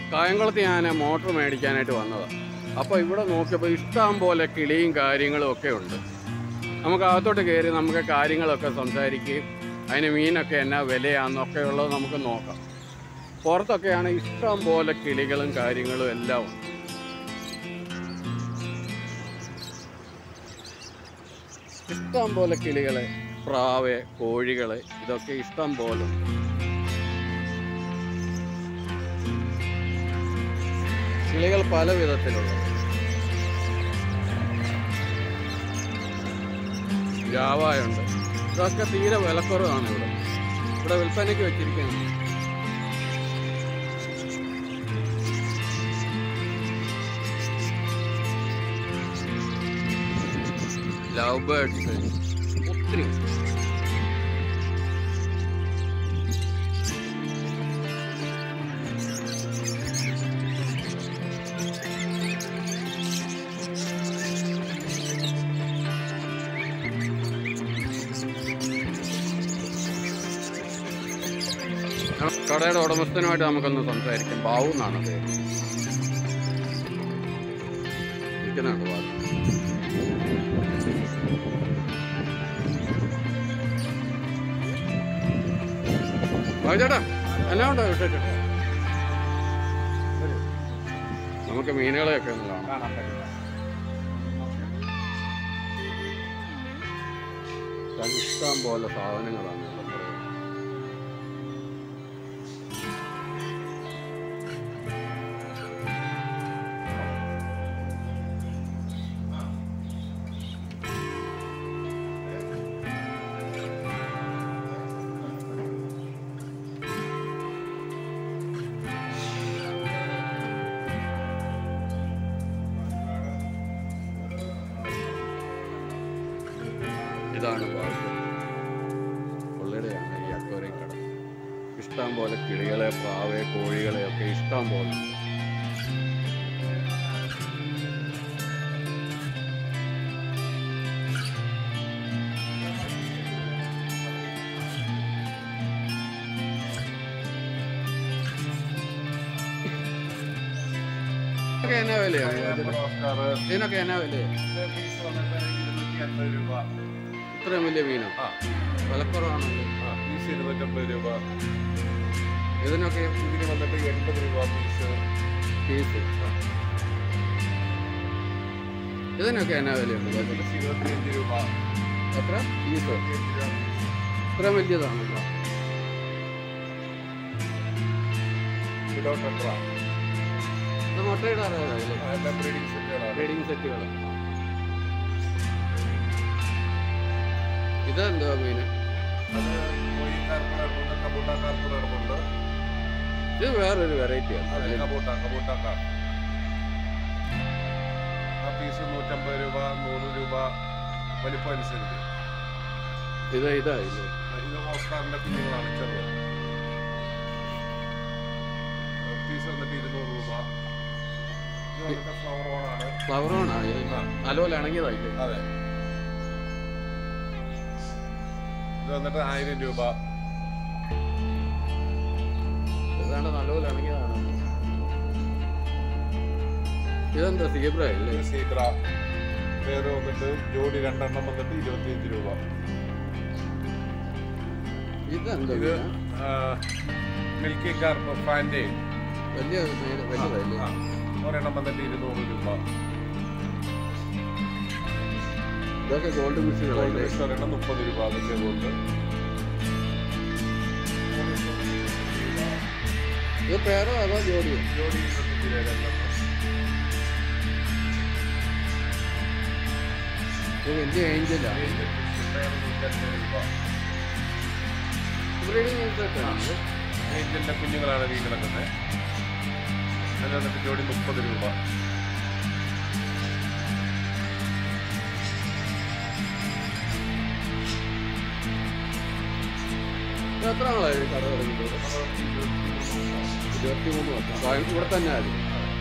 കായംകുളത്ത് ഞാൻ മോട്ടോർ മേടിക്കാനായിട്ട് വന്നതാണ് അപ്പോൾ ഇവിടെ നോക്കിയപ്പോൾ ഇഷ്ടം പോലെ കിളിയും കാര്യങ്ങളും ഒക്കെ ഉണ്ട് നമുക്ക് അകത്തോട്ട് കയറി നമുക്ക് കാര്യങ്ങളൊക്കെ സംസാരിക്കുകയും അതിന് മീനൊക്കെ എന്നാ വിലയാണെന്നൊക്കെ ഉള്ളത് നമുക്ക് നോക്കാം പുറത്തൊക്കെയാണ് ഇഷ്ടം പോലെ കിളികളും കാര്യങ്ങളും എല്ലാം ഉണ്ട് ഇഷ്ടം പോലെ കിളികളെ പ്രാവ് കോഴികളെ ഇതൊക്കെ ഇഷ്ടം പോലെ ഉണ്ട്. കിളികൾ പല വിധത്തിലുള്ള ജാവായുണ്ട് ഇതൊക്കെ തീരെ വിലക്കുറവാണ് ഇവിടെ ഇവിടെ വിൽപ്പനയ്ക്ക് വെച്ചിരിക്കുന്നത് ലവ് ബേർഡ്സ് ഒത്തിരി ഉണ്ട്. കടയുടെ ഉടമസ്ഥനുമായിട്ട് നമുക്കൊന്ന് സംസാരിക്കാം ബാബു എന്നാണ് പേര് ഇരിക്കുന്നുണ്ട് ബാബു ബാബു ചേട്ടാ എന്നാ ഉണ്ടോ വിട്ടേക്ക് നമുക്ക് മീനുകളെയൊക്കെ ഒന്ന് കാണാം ഇഷ്ടം പോലെ സാധനങ്ങളാണ് ഇവിടെ കുറേ. ഇതാണ് പാർക്ക് കൊള്ളയുടെയാണ് ഈ അക്വറിയം കട ഇഷ്ടം പോലെ കിളികളെ പ്രാവെ കോഴികളെ ഒക്കെ ഇഷ്ടം പോലെ ഉണ്ട്. ഇതിനൊക്കെ എന്നാ വിലയാണ് ഇതിനൊക്കെ എന്നാ വിലയാണ് ഇത്രയും വലിയ മീനോ ആ. വിലക്കുറവാണല്ലോ പീസ് ഇരുന്നൂറ്റമ്പത് രൂപ ഇതിനൊക്കെ ഇതിന് വന്നിട്ട് എൺപത് രൂപ പീസ് പീസ് ഇതിനൊക്കെ എന്നാ വിലയുണ്ട് ബാക്കി? പീസ് ഇരുപത്തിയഞ്ച് രൂപ എത്ര പീസ് ഇരുപത്തിയഞ്ച് രൂപ ഇത്ര വലിയതാണല്ലോ കിലോ ടെട്ര ഇത് മുട്ടയിടാറല്ലേ എല്ലാം ബ്രീഡിംഗ് സെറ്റുകളാണ് ബ്രീഡിംഗ് സെറ്റുകൾ ഇതെന്തുവാ മീന് അത് കോഴി കാർപ്പുണ്ട് കബൂട്ട കാർപ്പുണ്ട് ഇത് വേറൊരു വെറൈറ്റിയാണ് അതെ കബൂട്ട കബൂട്ട ആ പീസ് നൂറ്റമ്പത് രൂപ നൂറ് രൂപ വലിപ്പം അനുസരിച്ച് ഇത് ഇതായില്ലേ ഇത് ഓസ്കാറിന്റെ കുഞ്ഞുങ്ങളാണ് ചെറുത് പീസ് വന്നിട്ട് ഇരുന്നൂറ് രൂപ ഇത് വന്നിട്ട് ഫ്ലവർ ഓണാണ് ഫ്ലവർ ഓണാ ആ. അലോല ഇണങ്ങിയതായില്ലേ അതെ ഇത് വന്നിട്ട് ആയിരം രൂപ ഏതാണ്ട് നല്ലപോലെ ഇണങ്ങിയതാണ് ഇതെന്താ സീബ്ര അല്ലേ ഇത് സീബ്ര പേര് വന്നിട്ട് ജോഡി രണ്ടെണ്ണം വന്നിട്ട് ഇരുപത്തിയഞ്ച് രൂപ ഇതെന്താ ഇത് മീനാ? ആ, മിൽക്കി കാർപ്പ് ഫാൻഡേ വലിയ മീന് വലിയതല്ലേ ആ, ഒരെണ്ണം വന്നിട്ട് ഇരുന്നൂറ് രൂപ ഇതൊക്കെ ഗോൾഡ് ഗോൾഡ് ഫിഷുകളല്ലേ ഫിഷ് ഒരെണ്ണം മുപ്പത് രൂപ വലിയ ഗോൾഡ് ഇത് പേരോ അതോ ജോഡിയോ ജോഡി ഇരുപത്തഞ്ച് രൂപ രണ്ടെണ്ണം ഇത് വലിയ ഏഞ്ചലാണ് ഏഞ്ചൽ ഫിഷ് പേര് നൂറ്റൻപത് രൂപ ബ്രീഡിംഗ് സെറ്റാണ് ഏഞ്ചലിന്റെ കുഞ്ഞുങ്ങളാണ് ഈ കിടക്കുന്നത് അതിന് വന്നിട്ട് ജോഡി മുപ്പത് രൂപ ഇത് എത്ര നാളായി കട തുടങ്ങിയിട്ട് ഇരുപത്തി മൂന്ന് വർഷം കായം ഇവിടെ തന്നെ ആയിരുന്നു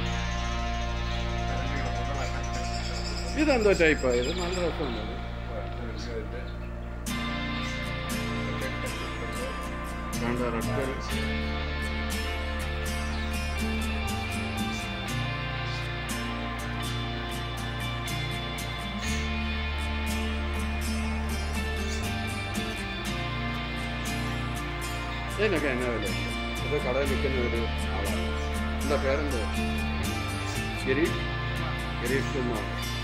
ഇതെന്തോ ടൈപ്പാ ഇത് നല്ല രസമുണ്ട് കണ്ട റെഡ് ഇതിനൊക്കെ എന്നാ വില ഇത് കടയിൽ വിൽക്കുന്ന ഒരു ആളാണ് എന്താ പേരെന്തോ ഗിരീഷ് ഗിരീഷ് കുമാർ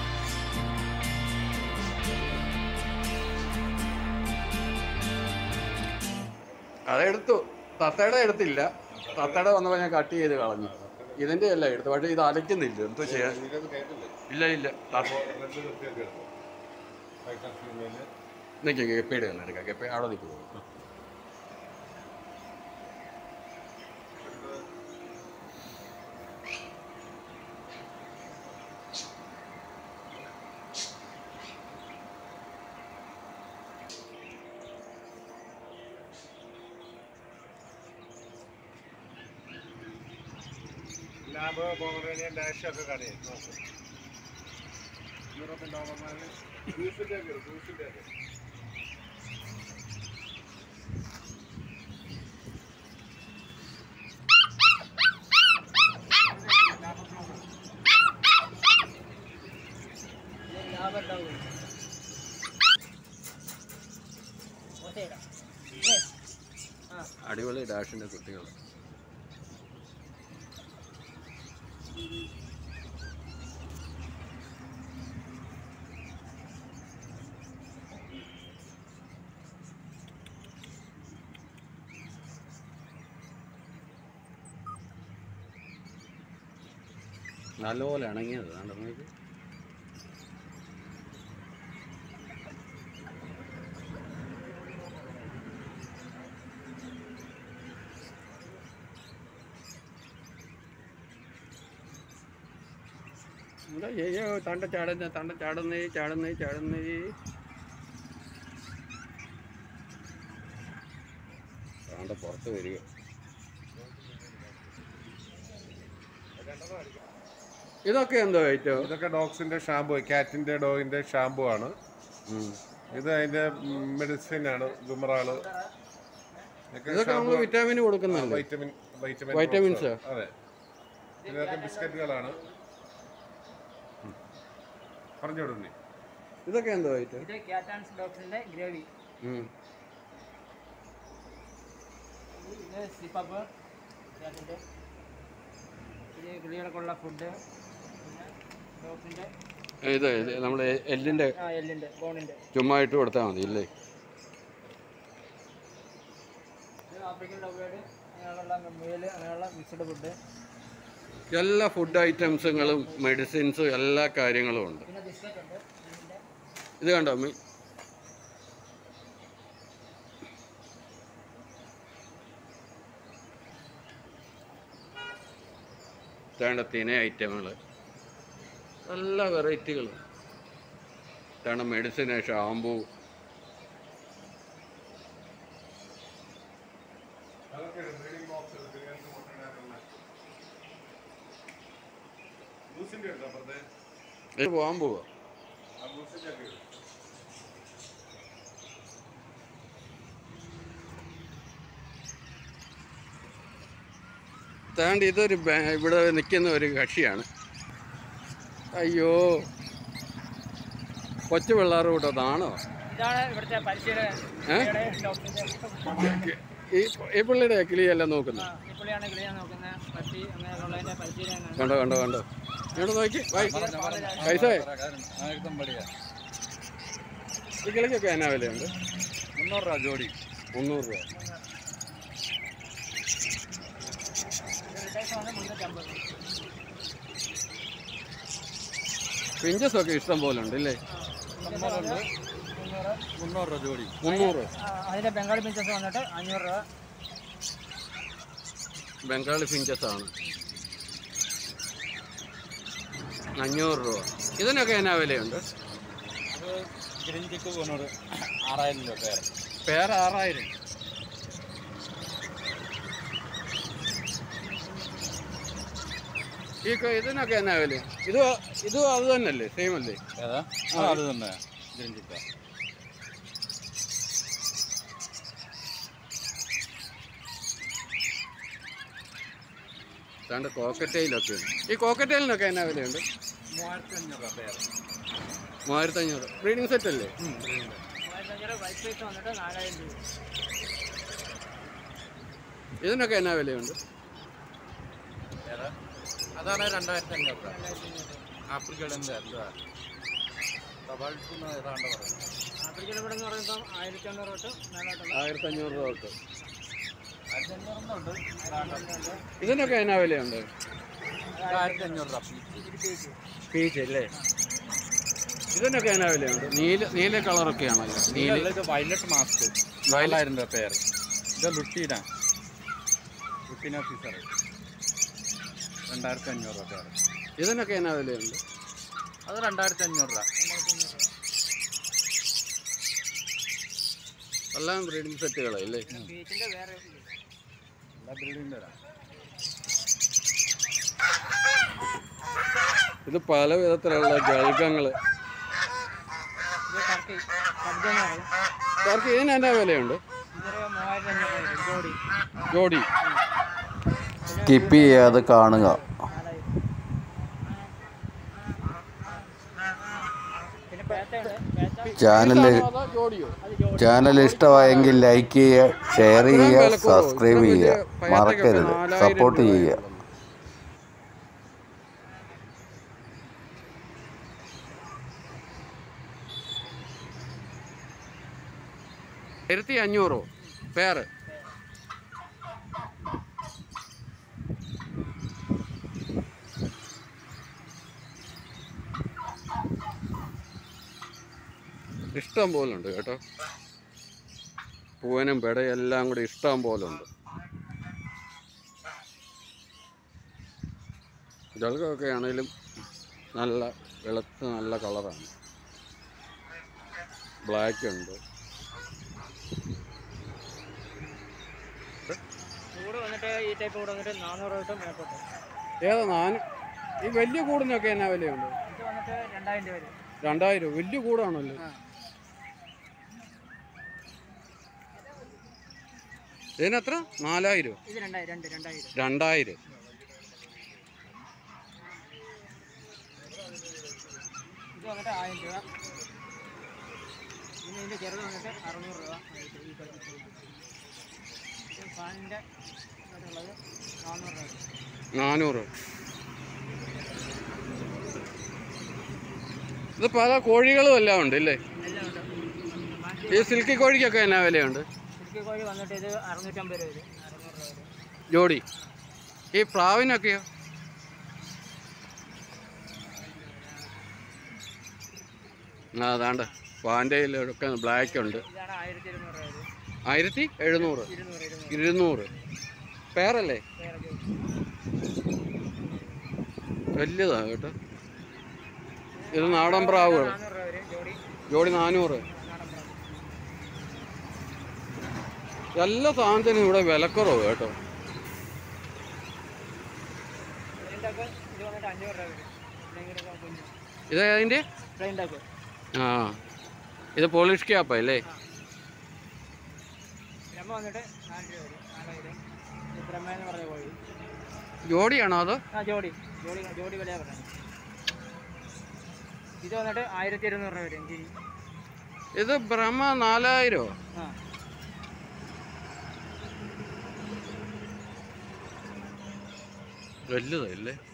അതെടുത്തു തത്തയുടെ എടുത്തില്ല തത്തയുടെ വന്നപ്പോൾ ഞാൻ കട്ട് ചെയ്ത് കളഞ്ഞു ഇതിൻ്റെ അല്ല എടുത്തു പക്ഷേ ഇത് അലയ്ക്കുന്നില്ല എന്തോ ചെയ്യാൻ ഇതിനകത്ത് കയറ്റില്ലേ ഇല്ല ഇല്ല തത്ത രണ്ട് വൃത്തിയൊക്കെ എടുത്തു വൈറ്റ് ഫീമെയില് നിൽക്കുക കെപ്പയുടെ ഒന്ന് എടുക്കാം കെപ്പ അവിടെ നിൽക്കുമോ ലാബ് പോമറേനിയൻ ഡാഷ് ഒക്കെ കടയിൽ നോക്കും യൂറോപ്യൻ ഡോമർമാര് ജ്യൂസിന്റെ ഒക്കെ ജ്യൂസിന്റെ ഒക്കെ അടിപൊളി ഡാഷിൻ്റെ കുട്ടികൾ നല്ലപോലെ ഇണങ്ങിയത് കണ്ടോ നോക്ക് എന്താ അയ്യോ തണ്ട ചാടുന്ന തണ്ട ചാടുന്നേ ചാടുന്നേ ചാടുന്നേ താണ്ട പുറത്ത് വരിക ഇതൊക്കെ എന്തോ ഏറ്റവും ഇതൊക്കെ ഡോഗ്സിന്റെ ഷാമ്പു കാറ്റിന്റെ ഡോഗിന്റെ ഷാമ്പു ആണ് ഇത് അതിന്റെ മെഡിസിൻ ആണ് ജുമറാള് ഇതൊക്കെ നമ്മൾ വിറ്റാമിൻ കൊടുക്കുന്നുണ്ട് വൈറ്റമിൻ വൈറ്റമിൻ Vitamins drops ആണ്. അതെ ഇതൊക്കെ ബിസ്ക്കറ്റുകളാണ് പറഞ്ഞു കൊടുക്കുന്നേ ഇതൊക്കെ എന്തോ ഏറ്റവും ഇത് ക്യാറ്റാൻസ് ഡോഗ്സിന്റെ ഗ്രേവി ഇത് സിപ്പപ്പ് ക്യാറ്റിന്റെ ഇത് കിളികൾക്കുള്ള ഫുഡ് പിന്നെ ഡോഗ്സിന്റെ ഇത് ഇത് നമ്മൾ എല്ലിൻ്റെ ആ എല്ലിന്റെ ബോണിന്റെ ചുമ്മാ ഇട്ട് കൊടുത്താൽ മതി ഇല്ലേ ഇത് ആഫ്രിക്കൻ ഡോഗ്ഗേഡ് അങ്ങനെയുള്ള മുയൽ അങ്ങനെയുള്ള മിക്സഡ് ഫുഡ് എല്ലാ ഫുഡ് ഐറ്റംസുകളും മെഡിസിൻസും എല്ലാ കാര്യങ്ങളും ഉണ്ട് പിന്നെ ബിസ്ക്കറ്റ് ഉണ്ട് ഇതിന്റെ ഇത് കണ്ടോ മീ ഇതാണ് തിന ഐറ്റങ്ങൾ എല്ലാ വെറൈറ്റികളും ഇതാണ് മെഡിസിന് ഷാമ്പു ഇത് പോകാൻ പോവാ താണ്ട് ഇതൊരു ബാ- ഇവിടെ നിൽക്കുന്ന ഒരു കക്ഷിയാണ് അയ്യോ കൊച്ചു പിള്ളേർ കൂട്ടോ അതാണോ ഇതാണ് ഇവിടുത്തെ പരിശീലകൻ ഏ? ഇവിടെ ഡോഗ്സിന്റെ ഈ ഈ പുള്ളിയുടെ കിളിയെല്ലാം നോക്കുന്നത് ആ, ഈ പുള്ളിയാണ് കിളിയെ നോക്കുന്നത് പട്ടി അങ്ങനെയുള്ളതിന്റെ പരിശീലകനാണ് കണ്ടോ കണ്ടോ കണ്ടോ ഇവിടെ നോക്കി വായി പൈസ एकदम बढ़िया ഈ കിളിക്കൊക്കെ എന്നാ വിലയുണ്ട് मुन्नूर रहा जोड़ी മുന്നൂറ് രൂപ ടൈപ്പ് വന്ന് മുന്നൂറ്റമ്പത് പിഞ്ചസ് ഒക്കെ ഇഷ്ടം പോലെ ഉണ്ട് ഇല്ലേ മുന്നൂറ് मुन्नूर रहा जोड़ी മുന്നൂറ് ആ, അതിന്റെ ബംഗാളി പിഞ്ചസ് വന്നിട്ട് അഞ്ഞൂറ് രൂപ ബംഗാളി ഫിഞ്ചസ് ആണ് അഞ്ഞൂറ് രൂപ ഇതിനൊക്കെ എന്നാ വിലയുണ്ട് അത് ഗ്രീൻ ചിക്ക് മുന്നൂറ് ആറായിരം രൂപ പേര് പേര് ആറായിരം ഈ ക- ഇതിനൊക്കെ എന്നാ വില ഇത് ഇതും അത് തന്നെയല്ലേ സെയിം അല്ലേ ഏതാ ആ അത് തന്നെ ഗ്രീൻ ചിക്ക അതാണ്ട് കോക്കറ്റയിലൊക്കെ ഉണ്ട് ഈ കോക്കറ്റയിലിനൊക്കെ എന്നാ വിലയുണ്ട് മൂവായിരത്തി അഞ്ഞൂറ് രൂപ പേര് മൂവായിരത്തി അഞ്ഞൂറ് ബ്രീഡിംഗ് സെറ്റ് അല്ലേ മൂവായിരത്തഞ്ഞൂറ് വൈറ്റ് പൈസ വന്നിട്ട് നാലായിരം രൂപ ഇതിനൊക്കെ എന്നാ വിലയുണ്ട് അതാണ് രണ്ടായിരത്തി അഞ്ഞൂറ് രൂപ ആഫ്രിക്കയുടെ എന്താ എന്താ സബാൾട്ടെന്ന് ഏതാണ്ട് പറയുന്നത് ആഫ്രിക്കൻ ഇവിടെ എന്ന് പറയുമ്പോൾ ആയിരത്തി അഞ്ഞൂറ് തൊട്ട് മേലോട്ടുള്ള ആയിരത്തി അഞ്ഞൂറ് രൂപ തൊട്ട് ആയിരത്തി അഞ്ഞൂറൊന്നുണ്ട് ഇതാണ്ട്. ഇതിനൊക്കെ എന്നാ വിലയുണ്ട് ഇത് ആയിരത്തി അഞ്ഞൂറ് രൂപ പീസ്. പീച്ച് അല്ലേ ഇതിനൊക്കെ എന്നാ വിലയുണ്ട് നീല നീല കളറൊക്കെയാണല്ലോ നീല ഇതിലുള്ള ഇത് വയലറ്റ് മാസ്ക് നാലായിരം രൂപ പേര് ഇത് ലുട്ടീന ലുട്ടീന ഫീസർ രണ്ടായിരത്തി അഞ്ഞൂറ് രൂപ പേര് ഇതിനൊക്കെ എന്നാ വിലയുണ്ട് അത് രണ്ടായിരത്തി അഞ്ഞൂറ് രൂപ എല്ലാം ബ്രീഡിംഗ് സെറ്റുകളല്ലേ ബീച്ചിൻ്റെ വേറെ ഇത്. എല്ലാ ബ്രീഡിൻ്റെ തരാം ഇത് പല വിധത്തിലുള്ള ജൽഗങ്ങൾ ഇത് ടർക്കി കബ്ജ എന്ന് പറയും സാർക്ക് ഇതിന് എന്നാ വിലയുണ്ട് ഇതൊരു മൂവായിരത്തി അഞ്ഞൂറ് വരും ജോഡി ജോഡി സ്കിപ്പ് ചെയ്യാതെ കാണുക നാലായിരം പിന്നെ പേത്തയുണ്ട് പേത്ത ചാനൽ അതോ ജോഡിയോ അത് ജോഡി ചാനൽ ഇഷ്ടമായെങ്കിൽ ലൈക്ക് ചെയ്യുക ഷെയർ ചെയ്യുക സബ്സ്ക്രൈബ് ചെയ്യുക മറക്കരുത് സപ്പോർട്ട് ചെയ്യുക ആയിരത്തി അഞ്ഞൂറോ പേര് ഇഷ്ടം പോലെ ഉണ്ട് കേട്ടോ പൂവനും പെടയും എല്ലാം കൂടി ഇഷ്ടം പോലെ ഉണ്ട് ജലകമൊക്കെ ആണെങ്കിലും നല്ല വെളുത്ത് നല്ല കളറാണ് ബ്ലാക്ക് ഉണ്ട് കൂട് വന്നിട്ട് ഈ ടൈപ്പ് കൂടെ വന്നിട്ട് നാനൂറ് തൊട്ട് മേപ്പോട്ട് ഏതാ നാല് ഈ വലിയ കൂടിനൊക്കെ എന്നാ വിലയുണ്ട് ഇത് വന്നിട്ട് രണ്ടായിരം രൂപ വരും രണ്ടായിരം വലിയ കൂടാണല്ലോ ആ. ഇതിനെത്ര നാലായിരം ഇത് രണ്ടായിരം രണ്ട് രണ്ടായിരം രണ്ടായിരം ഇത് വന്നിട്ട് ആയിരം രൂപ പിന്നെ ഇതിൻ്റെ ചെറുത് വന്നിട്ട് അറുന്നൂറ് രൂപ ആയിട്ട് ഈ പാക്കറ്റ്. ഇത് ഫാനിൻ്റെ ഉള്ളത് നാനൂറ് രൂപ വരും. നാനൂറ് ഇത് പല കോഴികളും എല്ലാം ഉണ്ട് ഇല്ലേ എല്ലാം ഉണ്ട് ബാക്കി ഈ സിൽക്കി കോഴിക്കൊക്കെ എന്നാ വിലയുണ്ട് ഇടുക്കി കോഴി വന്നിട്ട് ഇത് അറുന്നൂറ്റമ്പത് രൂപ വരും അറുന്നൂറ് രൂപ വരും ജോഡി ഈ പ്രാവിനൊക്കെയോ ആ അതാണ്ട് പാൻറ്റയിലൊക്കെ ബ്ലാക്ക് ഉണ്ട് ഇതാണ് ആയിരത്തി ഇരുന്നൂറ് രൂപ വരും ആയിരത്തി എഴുന്നൂറ് ഇരുന്നൂറ് ഇരുന്നൂറ് ഇരുന്നൂറ് പേരല്ലേ വേറെ വലിയതാ കേട്ടോ ഇത് നാടൻ പ്രാവുകൾ നാനൂറ് രൂപ വരും ജോഡി ജോഡി നാനൂറ് നാടൻ പ്രാവ്. എല്ലാ സാധനത്തിനും ഇവിടെ വിലക്കുറവ് കേട്ടോ പ്ലെയിൻ ടാക്ക് ഇത് വന്നിട്ട് അഞ്ഞൂറ് രൂപ വരും പ്ലെയിൻ കുഞ്ഞു ഇത് അതിൻ്റെ പ്ലെയിൻ ടാക്ക് ആ ഇത് പോളിഷ് ക്യാപ്പാ അല്ലേ ബ്രഹ്മ വന്നിട്ട് നാല് രൂപ വരും നാലായിരം ഇത് ബ്രഹ്മ എന്ന് പറഞ്ഞ കോഴി ജോഡിയാണോ അതോ ആ ജോഡി ജോഡി ജോഡി വിലയാ പറയുന്നത് ഇത് വന്നിട്ട് ആയിരത്തി ഇരുന്നൂറ് രൂപ വരും ഗിരി ഇത് ബ്രഹ്മ നാലായിരോ ആ വലുതല്ലേ